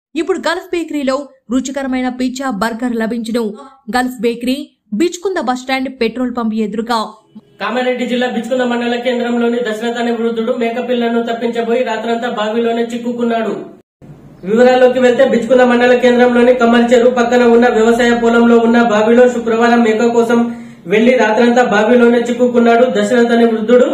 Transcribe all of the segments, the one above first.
ఇప్పుడు గల్ఫ్ బేకరీలో రుచికరమైన పిజ్జా బర్గర్ లభించును Gulf bakery Bichkunda bus stand petrol pump ఎదురుగా కామారెడ్డి జిల్లా బిచ్కుంద మండల కేంద్రంలోని దశరథ్ అనే వృద్ధుడు మేకపిల్లను తప్పించబోయి రాత్రంతా బావిలోనే చిక్కుకున్నాడు వివరాల్లోకి వెళ్తే బిచ్కుంద మండల కేంద్రంలోని కమ్మరి చెరువు పక్కన ఉన్న వ్యవసాయ పొలంలో ఉన్న బావిలో శుక్రవారం మేక కోసం వెళ్లి రాత్రంతా బావిలోనే చిక్కుకున్నాడు దశరథ్ అనే వృద్ధుడు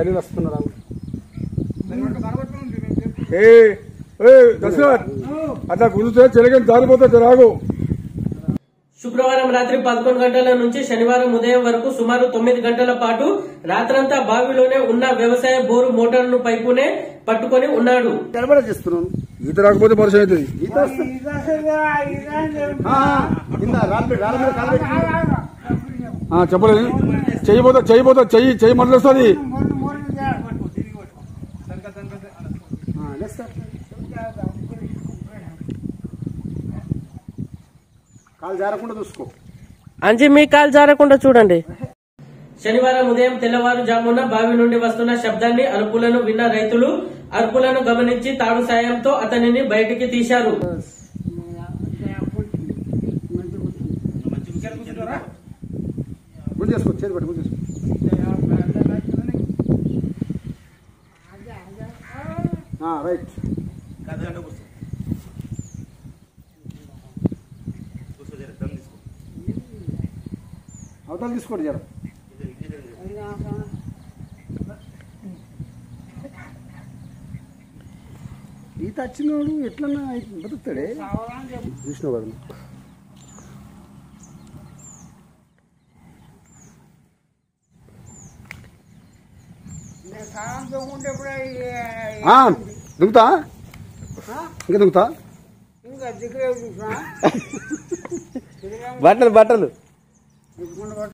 ఏ ఏ దశరథ్ అట్లా గుంజితే చెలగని జారిపోతే జరాగు శుక్రవారం రాత్రి పదకొండు గంటల నుంచి శనివారం ఉదయం వరకు సుమారు తొమ్మిది గంటల పాటు రాత్రంతా బావిలోనే ఉన్న వ్యవసాయ బోరు మోటార్ను పైపునే పట్టుకొని ఉన్నాడు నిలబడ చేస్తున్నాను ఈత రాకపోతే పరిచయం అవుతుంది ఈత చెప్పలేదు చెయ్యిపోతా చెయ్యిపోతా చెయ్యి చెయ్యి మళ్ళొస్తుంది కాలు జారకుండా చూసుకో అంజి మీ కాలు జారకుండా చూడండి శనివారం ఉదయం తెల్లవారుజామున బావి నుండి వస్తున్న శబ్దాన్ని అరుపులను విన్న రైతులు అరుపులను గమనించి తాడు సాయంతో అతనిని బయటికి తీశారు గుంజు చేసుకో చేతి పట్టి గుంజు చేసుకో ఆ, రైట్ అవతల తీసుకోండి జర ఈత వచ్చినోడు ఎట్లన్నా బతుకుతాడే విష్ణు కదా ఆ, దుంకుతా ఇంకా దుంకుతా బట్టలు బట్టలు